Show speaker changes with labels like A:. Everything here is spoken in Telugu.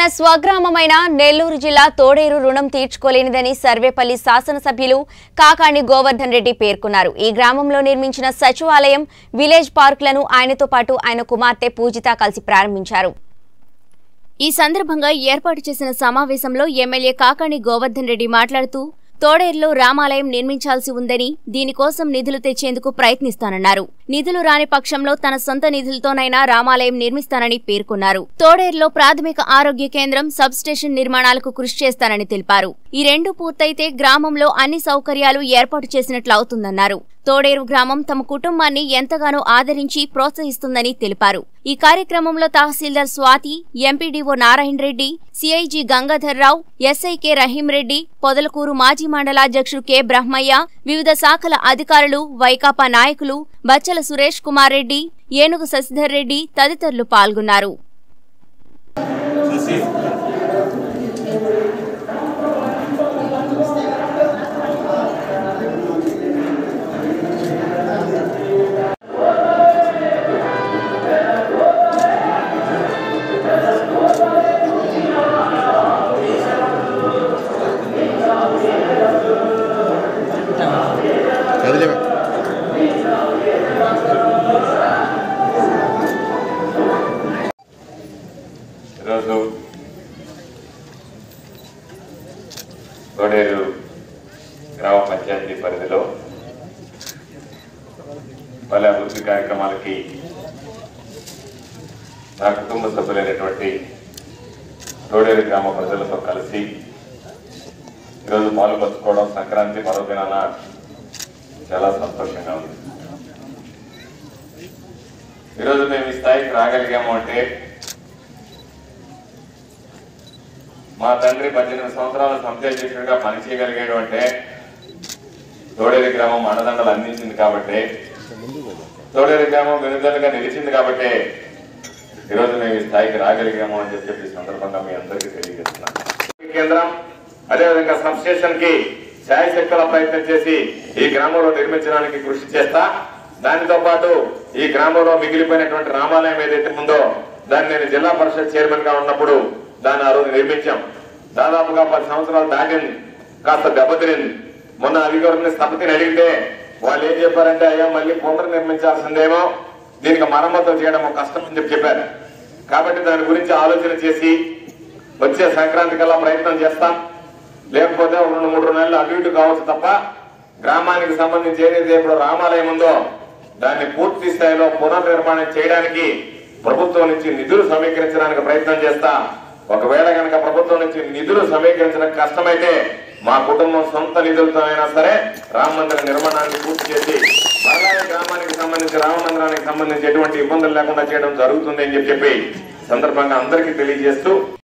A: తన స్వగ్రామమైన నెల్లూరు జిల్లా తోడేరు రుణం తీర్చుకోలేనిదని సర్వేపల్లి శాసనసభ్యులు కాకాణి గోవర్ధన్ రెడ్డి పేర్కొన్నారు ఈ గ్రామంలో నిర్మించిన సచివాలయం విలేజ్ పార్కులను ఆయనతో పాటు ఆయన కుమార్తె పూజిత కలిసి ప్రారంభించారు ఈ సందర్భంగా ఏర్పాటు చేసిన సమావేశంలో ఎమ్మెల్యే కాకాణి గోవర్ధన్ రెడ్డి మాట్లాడుతూ తోడేరులో రామాలయం నిర్మించాల్సి ఉందని దీనికోసం నిధులు తెచ్చేందుకు ప్రయత్నిస్తానన్నారు నిధులు రాని పక్షంలో తన సొంత నిధులతోనైనా రామాలయం నిర్మిస్తానని పేర్కొన్నారు తోడేరులో ప్రాథమిక ఆరోగ్య కేంద్రం సబ్ స్టేషన్ నిర్మాణాలకు కృషి చేస్తానని తెలిపారు ఈ రెండు పూర్తయితే గ్రామంలో అన్ని సౌకర్యాలు ఏర్పాటు చేసినట్లు అవుతుందన్నారు తోడేరు గ్రామం తమ కుటుంబాన్ని ఎంతగానో ఆదరించి ప్రోత్సహిస్తుందని తెలిపారు ఈ కార్యక్రమంలో తహసీల్దార్ స్వాతి ఎంపీడీఓ నారాయణ రెడ్డి సిఐజీ గంగాధర్ రావు ఎస్ఐకే రహీం రెడ్డి పొదలకూరు మాజీ మండలాధ్యక్షుడు కె బ్రహ్మయ్య వివిధ శాఖల అధికారులు వైకాపా నాయకులు బచ్చల సురేష్ కుమార్ రెడ్డి ఏనుగు శశిధర్ రెడ్డి తదితరులు పాల్గొన్నారు
B: కదిలేవా
C: ఈరోజు తోడేరు గ్రామ పంచాయతీ పరిధిలో పలు అభివృద్ధి కార్యక్రమాలకి నా కుటుంబ సభ్యులైనటువంటి తోడేరు గ్రామ ప్రజలతో కలిసి ఈరోజు పాల్పంచుకోవడం సంక్రాంతి పర్వదినాన చాలా సంతోషంగా ఉంది ఈరోజు మేము ఈ స్థాయికి రాగలిగాము అంటే మా తండ్రి పద్దెనిమిది సంవత్సరాలు సంధ్యాధ్యక్షుడిగా పనిచేయగలిగాడు అంటే తోడేరు గ్రామం అండదండలు అందించింది కాబట్టి తోడేరు గ్రామం వెనుదలుగా నిలిచింది కాబట్టి ఈరోజు మేము ఈ స్థాయికి రాగలిగాము అని చెప్పి ఈ సందర్భంగా మీ అందరికీ తెలియజేస్తున్నాను ఈ కేంద్రం అదేవిధంగా సబ్ స్టేషన్ కి శాయశక్తుల ప్రయత్నం చేసి ఈ గ్రామంలో నిర్మించడానికి కృషి చేస్తా దానితో పాటు ఈ గ్రామంలో మిగిలిపోయినటువంటి రామాలయం ఏదైతే ఉందో దాన్ని నేను జిల్లా పరిషత్ చైర్మన్ గా ఉన్నప్పుడు దాన్ని ఆ రోజు నిర్మించాం దాదాపుగా పది సంవత్సరాలు దాటింది కాస్త దెబ్బతిరింది మొన్న అధికారులని స్థపతిని అడిగితే వాళ్ళు ఏం చెప్పారంటే అయ్యా మళ్ళీ పునర్నిర్మించాల్సిందేమో దీనికి మరమ్మతులు చేయడం ఒక కష్టం అని చెప్పి చెప్పారు కాబట్టి దాని గురించి ఆలోచన చేసి వచ్చే సంక్రాంతి కల్లా ప్రయత్నం చేస్తాం లేకపోతే ఒక రెండు మూడు నెలలు అటు ఇటు కావచ్చు తప్ప గ్రామానికి సంబంధించి ఏదైతే ఇప్పుడు రామాలయం ఉందో దాన్ని పూర్తి స్థాయిలో పునర్నిర్మాణం చేయడానికి ప్రభుత్వం నుంచి నిధులు సమీకరించడానికి ప్రయత్నం చేస్తా ఒకవేళ కనుక ప్రభుత్వం నుంచి నిధులు సమీకరించడం కష్టమైతే మా కుటుంబం సొంత నిధులతో అయినా సరే రామ మందిర నిర్మాణాన్ని పూర్తి చేసి మరలా ఈ గ్రామానికి సంబంధించి రామ మందిరానికి సంబంధించి ఎటువంటి ఇబ్బందులు లేకుండా చేయడం జరుగుతుంది అని చెప్పి సందర్భంగా అందరికీ తెలియజేస్తూ